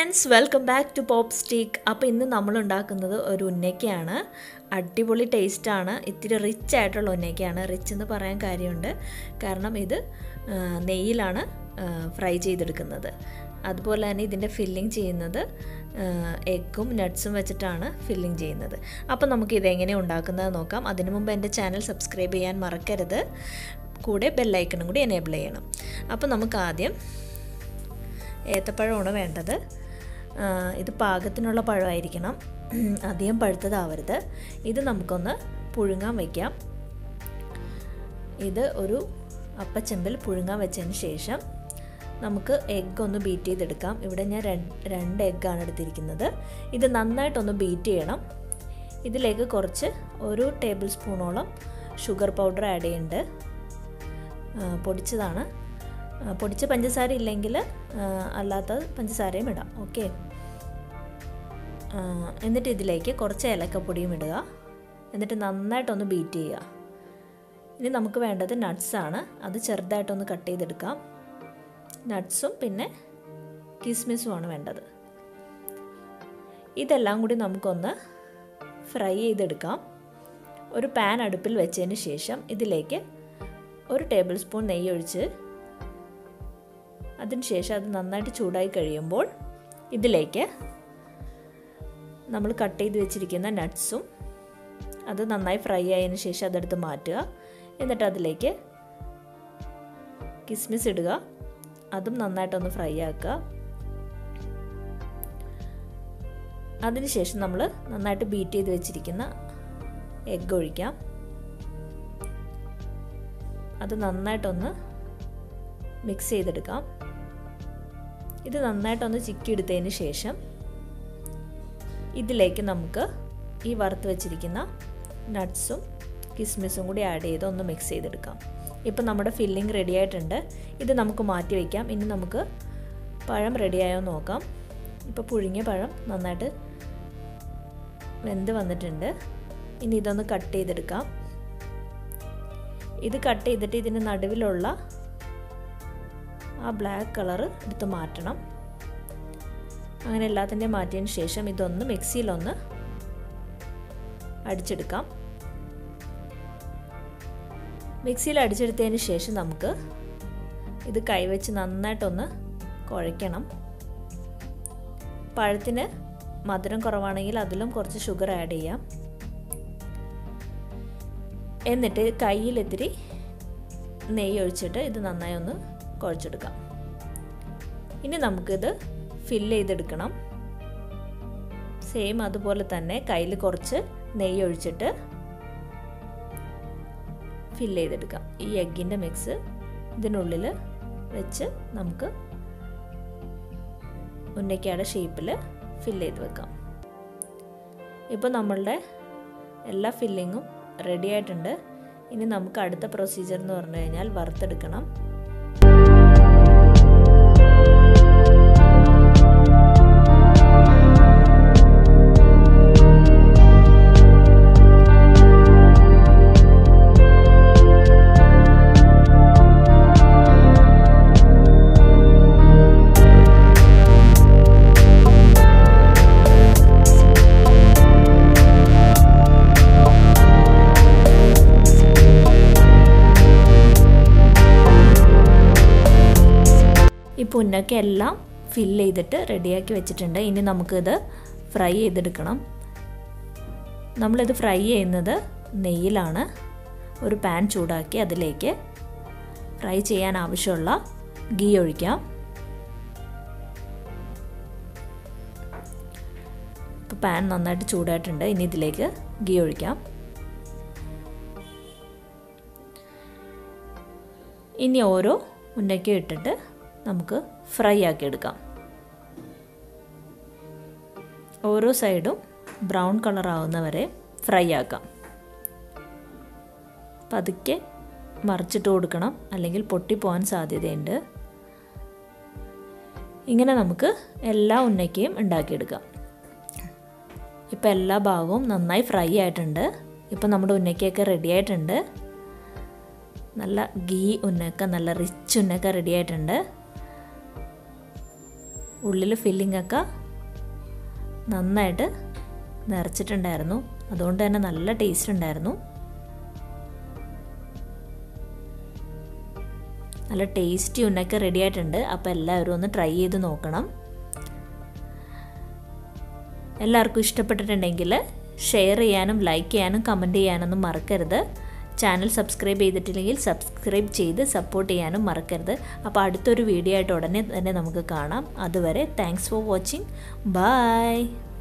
friends welcome back to pop stick അപ്പോൾ ഇന്ന് നമ്മൾ ഉണ്ടാക്കുന്നത് ഒരു ഉന്നയ്ക്കയാണ് അടിപൊളി ടേസ്റ്റാണ് ഇത്തിരി റിച്ച് ആയിട്ടുള്ള ഉന്നയ്ക്കയാണ് റിച്ച് എന്ന് പറയാൻ കാര്യമുണ്ട് കാരണം ഇത് ആ, നെയ്യിലാണ് ഫ്രൈ ചെയ്തെടുക്കുന്നത് അതുപോലെ തന്നെ ഇതിൻ്റെ ഫില്ലിംഗ് ചെയ്യുന്നത് എഗ്ഗും നട്ട്സും വെച്ചിട്ടാണ് ഫില്ലിംഗ് ചെയ്യുന്നത് അപ്പോൾ നമുക്ക് ഇതെങ്ങനെ ഉണ്ടാക്കുന്നത് നോക്കാം അതിനു മുമ്പ് എൻ്റെ ചാനൽ സബ്സ്ക്രൈബ് ചെയ്യാൻ മറക്കരുത് കൂടെ ബെല്ലൈക്കണും കൂടി എനേബിൾ ചെയ്യണം അപ്പോൾ നമുക്ക് ആദ്യം ഏത്തപ്പഴമാണ് വേണ്ടത് ആ, ഇത് പാകത്തിനുള്ള പഴമായിരിക്കണം അധികം പഴുത്തതാവരുത് ഇത് നമുക്കൊന്ന് പുഴുങ്ങാൻ വയ്ക്കാം ഇത് ഒരു അപ്പച്ചെമ്പിൽ പുഴുങ്ങാൻ വെച്ചതിന് ശേഷം നമുക്ക് എഗ്ഗ് ഒന്ന് ബീറ്റ് ചെയ്തെടുക്കാം ഇവിടെ ഞാൻ രണ്ട് രണ്ട് എഗ്ഗാണ് എടുത്തിരിക്കുന്നത് ഇത് നന്നായിട്ടൊന്ന് ബീറ്റ് ചെയ്യണം ഇതിലേക്ക് കുറച്ച് ഒരു ടേബിൾ സ്പൂണോളം ഷുഗർ പൗഡർ ആഡ് ചെയ്യുന്നുണ്ട് ആ, പൊടിച്ചതാണ് ആ, പൊടിച്ച പഞ്ചസാര ഇല്ലെങ്കിൽ ആ, അല്ലാത്ത പഞ്ചസാരയും ഇടാം ഓക്കെ എന്നിട്ട് ഇതിലേക്ക് കുറച്ച് ഏലക്കപ്പൊടിയും ഇടുക എന്നിട്ട് നന്നായിട്ടൊന്ന് ബീറ്റ് ചെയ്യുക ഇനി നമുക്ക് വേണ്ടത് നട്ട്സാണ് അത് ചെറുതായിട്ടൊന്ന് കട്ട് ചെയ്തെടുക്കാം നട്ട്സും പിന്നെ കിസ്മിസുമാണ് വേണ്ടത് ഇതെല്ലാം കൂടി നമുക്കൊന്ന് ഫ്രൈ ചെയ്തെടുക്കാം ഒരു പാൻ അടുപ്പിൽ വെച്ചതിന് ശേഷം ഇതിലേക്ക് ഒരു ടേബിൾ സ്പൂൺ നെയ്യ് ഒഴിച്ച് അതിനുശേഷം അത് നന്നായിട്ട് ചൂടായി കഴിയുമ്പോൾ ഇതിലേക്ക് നമ്മൾ കട്ട് ചെയ്ത് വെച്ചിരിക്കുന്ന നട്ട്സും അത് നന്നായി ഫ്രൈ ആയതിനു ശേഷം അതെടുത്ത് മാറ്റുക എന്നിട്ട് അതിലേക്ക് കിസ്മിസ് ഇടുക അതും നന്നായിട്ടൊന്ന് ഫ്രൈ ആക്കുക അതിനുശേഷം നമ്മൾ നന്നായിട്ട് ബീറ്റ് ചെയ്ത് വെച്ചിരിക്കുന്ന എഗ്ഗ് ഒഴിക്കാം അത് നന്നായിട്ടൊന്ന് മിക്സ് ചെയ്തെടുക്കാം ഇത് നന്നായിട്ടൊന്ന് ചിക്കി എടുത്തതിന് ശേഷം ഇതിലേക്ക് നമുക്ക് ഈ വറുത്ത് വെച്ചിരിക്കുന്ന നട്ട്സും കിസ്മിസും കൂടി ആഡ് ചെയ്ത് ഒന്ന് മിക്സ് ചെയ്തെടുക്കാം ഇപ്പം നമ്മുടെ ഫില്ലിംഗ് റെഡി ആയിട്ടുണ്ട് ഇത് നമുക്ക് മാറ്റി വയ്ക്കാം ഇനി നമുക്ക് പഴം റെഡിയായോ നോക്കാം ഇപ്പോൾ പുഴുങ്ങിയ പഴം നന്നായിട്ട് വെന്ത് വന്നിട്ടുണ്ട് ഇനി ഇതൊന്ന് കട്ട് ചെയ്തെടുക്കാം ഇത് കട്ട് ചെയ്തിട്ട് ഇതിൻ്റെ നടുവിലുള്ള ആ ബ്ലാക്ക് കളർ എടുത്ത് മാറ്റണം അങ്ങനെ എല്ലാത്തിൻ്റെയും മാറ്റിയതിന് ശേഷം ഇതൊന്ന് മിക്സിയിലൊന്ന് അടിച്ചെടുക്കാം മിക്സിയിൽ അടിച്ചെടുത്തതിന് ശേഷം നമുക്ക് ഇത് കൈവച്ച് നന്നായിട്ടൊന്ന് കുഴയ്ക്കണം പഴത്തിന് മധുരം കുറവാണെങ്കിൽ അതിലും കുറച്ച് ഷുഗർ ആഡ് ചെയ്യാം എന്നിട്ട് കയ്യിൽ ഇത്തിരി നെയ്യ് ഒഴിച്ചിട്ട് ഇത് നന്നായി ഒന്ന് കുഴച്ചെടുക്കാം ഇനി നമുക്കിത് ഫില്ല് ചെയ്തെടുക്കണം സെയിം അതുപോലെ തന്നെ കയ്യിൽ കുറച്ച് നെയ്യ് ഒഴിച്ചിട്ട് ഫില്ല് ചെയ്തെടുക്കാം ഈ എഗ്ഗിൻ്റെ മിക്സ് ഇതിനുള്ളിൽ വെച്ച് നമുക്ക് ഉന്നയ്ക്കയുടെ ഷേപ്പിൽ ഫില്ല് ചെയ്ത് വെക്കാം ഇപ്പോൾ നമ്മളുടെ എല്ലാ ഫില്ലിങ്ങും റെഡി ആയിട്ടുണ്ട് ഇനി നമുക്ക് അടുത്ത പ്രൊസീജിയർ എന്ന് പറഞ്ഞു കഴിഞ്ഞാൽ വറുത്തെടുക്കണം ഈ പുന്നൊക്കെ എല്ലാം ഫില്ല് ചെയ്തിട്ട് റെഡിയാക്കി വെച്ചിട്ടുണ്ട് ഇനി നമുക്കിത് ഫ്രൈ ചെയ്തെടുക്കണം നമ്മളിത് ഫ്രൈ ചെയ്യുന്നത് നെയ്യിലാണ് ഒരു പാൻ ചൂടാക്കി അതിലേക്ക് ഫ്രൈ ചെയ്യാൻ ആവശ്യമുള്ള ഗീ ഒഴിക്കാം ഇപ്പോൾ പാൻ നന്നായിട്ട് ചൂടായിട്ടുണ്ട് ഇനി ഇതിലേക്ക് ഗീ ഒഴിക്കാം ഇനി ഓരോ ഉന്നയ്ക്കും ഇട്ടിട്ട് നമുക്ക് ഫ്രൈ ആക്കി എടുക്കാം ഓരോ സൈഡും ബ്രൗൺ കളർ ആവുന്നവരെ ഫ്രൈ ആക്കാം പതുക്കെ മറിച്ചിട്ട് കൊടുക്കണം അല്ലെങ്കിൽ പൊട്ടിപ്പോകാൻ സാധ്യതയുണ്ട് ഇങ്ങനെ നമുക്ക് എല്ലാ ഉന്നയ്ക്കയും ഉണ്ടാക്കിയെടുക്കാം ഇപ്പം എല്ലാ ഭാഗവും നന്നായി ഫ്രൈ ആയിട്ടുണ്ട് ഇപ്പം നമ്മുടെ ഉന്നയ്ക്കൊക്കെ റെഡി ആയിട്ടുണ്ട് നല്ല ഗീ ഉന്നക്ക നല്ല റിച്ച് ഉന്നക്ക റെഡി ആയിട്ടുണ്ട് ഉള്ളിൽ ഫില്ലിംഗ് ഒക്കെ നന്നായിട്ട് നിറച്ചിട്ടുണ്ടായിരുന്നു അതുകൊണ്ട് തന്നെ നല്ല ടേസ്റ്റ് ഉണ്ടായിരുന്നു നല്ല ടേസ്റ്റി ഉണ്ണൊക്കെ റെഡി ആയിട്ടുണ്ട് അപ്പോൾ എല്ലാവരും ഒന്ന് ട്രൈ ചെയ്ത് നോക്കണം എല്ലാവർക്കും ഇഷ്ടപ്പെട്ടിട്ടുണ്ടെങ്കിൽ ഷെയർ ചെയ്യാനും ലൈക്ക് ചെയ്യാനും കമൻറ്റ് ചെയ്യാനൊന്നും മറക്കരുത് ചാനൽ സബ്സ്ക്രൈബ് ചെയ്തിട്ടില്ലെങ്കിൽ സബ്സ്ക്രൈബ് ചെയ്ത് സപ്പോർട്ട് ചെയ്യാനും മറക്കരുത് അപ്പോൾ അടുത്തൊരു വീഡിയോ ആയിട്ട് ഉടനെ തന്നെ നമുക്ക് കാണാം അതുവരെ താങ്ക്സ് ഫോർ വാച്ചിങ് ബൈ